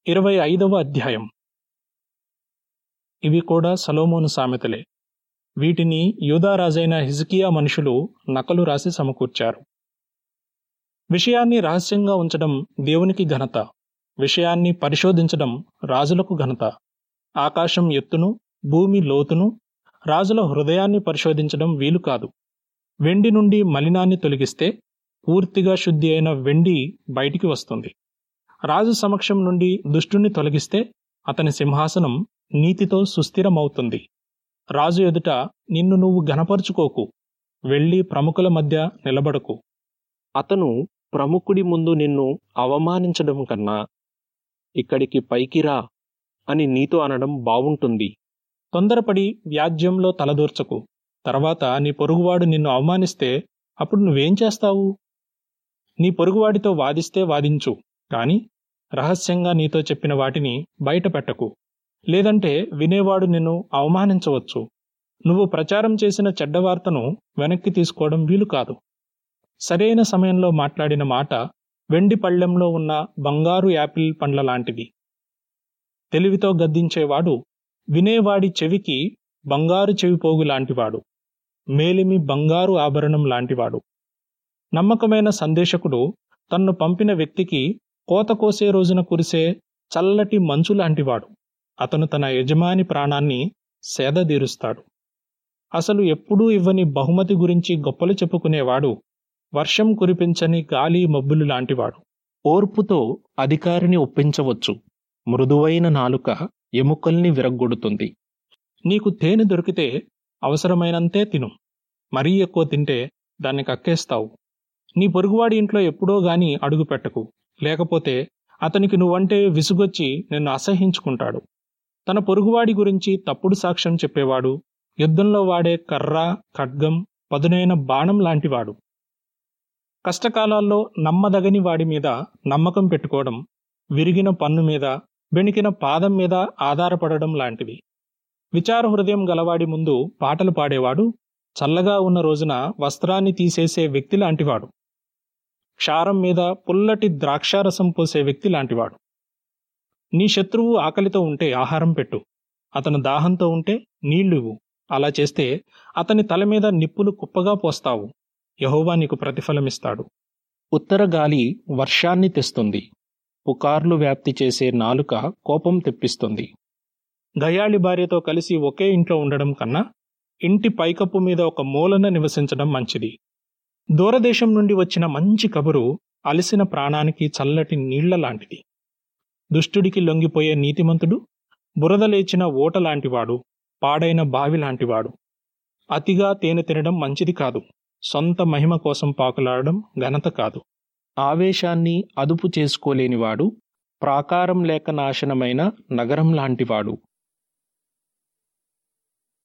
ఇరవై ఐదవ అధ్యాయం ఇవి కూడా సలోమోను సామెతలే వీటిని యూదారాజైన హిజ్కియా మనుషులు నకలు రాసి సమకూర్చారు విషయాన్ని రహస్యంగా ఉంచడం దేవునికి ఘనత విషయాన్ని పరిశోధించడం రాజులకు ఘనత ఆకాశం ఎత్తును భూమి లోతును రాజుల హృదయాన్ని పరిశోధించడం వీలు కాదు వెండి నుండి మలినాన్ని తొలగిస్తే పూర్తిగా శుద్ధి అయిన వెండి బయటికి వస్తుంది రాజు సమక్షం నుండి దుష్టుని తొలగిస్తే అతని సింహాసనం నీతితో సుస్థిరమవుతుంది రాజు ఎదుట నిన్ను నువ్వు ఘనపరుచుకోకు వెళ్ళి ప్రముఖుల మధ్య నిలబడకు అతను ప్రముఖుడి ముందు నిన్ను అవమానించడం కన్నా ఇక్కడికి పైకి రా అని నీతో అనడం బావుంటుంది తొందరపడి వ్యాజ్యంలో తలదూర్చకు తర్వాత నీ పొరుగువాడు నిన్ను అవమానిస్తే అప్పుడు నువ్వేం చేస్తావు నీ పొరుగువాడితో వాదిస్తే వాదించు కాని రహస్యంగా నీతో చెప్పిన వాటిని బయట పెట్టకు లేదంటే వినేవాడు నిన్ను అవమానించవచ్చు నువ్వు ప్రచారం చేసిన చెడ్డ వార్తను వెనక్కి తీసుకోవడం వీలు కాదు సరైన సమయంలో మాట్లాడిన మాట వెండి పళ్ళెంలో ఉన్న బంగారు యాపిల్ పండ్ల లాంటిది తెలివితో గద్దించేవాడు వినేవాడి చెవికి బంగారు చెవిపోగు లాంటివాడు మేలిమి బంగారు ఆభరణం లాంటివాడు నమ్మకమైన సందేశకుడు తన్ను పంపిన వ్యక్తికి కోత కోసే రోజున కురిసే చల్లటి మంచు లాంటివాడు అతను తన యజమాని ప్రాణాన్ని సేదదీరుస్తాడు అసలు ఎప్పుడూ ఇవ్వని బహుమతి గురించి గొప్పలు చెప్పుకునేవాడు వర్షం కురిపించని గాలి మబ్బులు లాంటివాడు ఓర్పుతో అధికారిని ఒప్పించవచ్చు మృదువైన నాలుక ఎముకల్ని విరగ్గొడుతుంది నీకు తేనె దొరికితే అవసరమైనంతే తిను మరీ ఎక్కువ తింటే దాన్ని కక్కేస్తావు నీ పొరుగువాడి ఇంట్లో ఎప్పుడో గాని అడుగు పెట్టకు లేకపోతే అతనికి నువ్వంటే విసుగొచ్చి నిన్ను అసహించుకుంటాడు తన పొరుగువాడి గురించి తప్పుడు సాక్ష్యం చెప్పేవాడు యుద్ధంలో వాడే కర్ర ఖడ్గం పదునైన బాణం లాంటివాడు కష్టకాలాల్లో నమ్మదగని వాడి మీద నమ్మకం పెట్టుకోవడం విరిగిన పన్ను మీద బెణికిన పాదం మీద ఆధారపడడం లాంటిది విచార హృదయం గలవాడి ముందు పాటలు పాడేవాడు చల్లగా ఉన్న రోజున వస్త్రాన్ని తీసేసే వ్యక్తి లాంటివాడు క్షారం మీద పుల్లటి ద్రాక్షారసం పోసే వ్యక్తి లాంటివాడు నీ శత్రువు ఆకలితో ఉంటే ఆహారం పెట్టు అతను దాహంతో ఉంటే నీళ్లివ్వు అలా చేస్తే అతని తల మీద నిప్పులు కుప్పగా పోస్తావు యహోవా నీకు ప్రతిఫలమిస్తాడు ఉత్తర గాలి వర్షాన్ని తెస్తుంది పుకార్లు వ్యాప్తి చేసే నాలుక కోపం తెప్పిస్తుంది గయాళి భార్యతో కలిసి ఒకే ఇంట్లో ఉండడం కన్నా ఇంటి పైకప్పు మీద ఒక మూలన నివసించడం మంచిది దూరదేశం నుండి వచ్చిన మంచి కబురు అలసిన ప్రాణానికి చల్లటి నీళ్ల లాంటిది దుష్టుడికి లొంగిపోయే నీతిమంతుడు బురద లేచిన ఓట లాంటివాడు పాడైన బావి లాంటివాడు అతిగా తేనె తినడం మంచిది కాదు సొంత మహిమ కోసం పాకులాడడం ఘనత కాదు ఆవేశాన్ని అదుపు చేసుకోలేనివాడు ప్రాకారం లేక నాశనమైన నగరం లాంటివాడు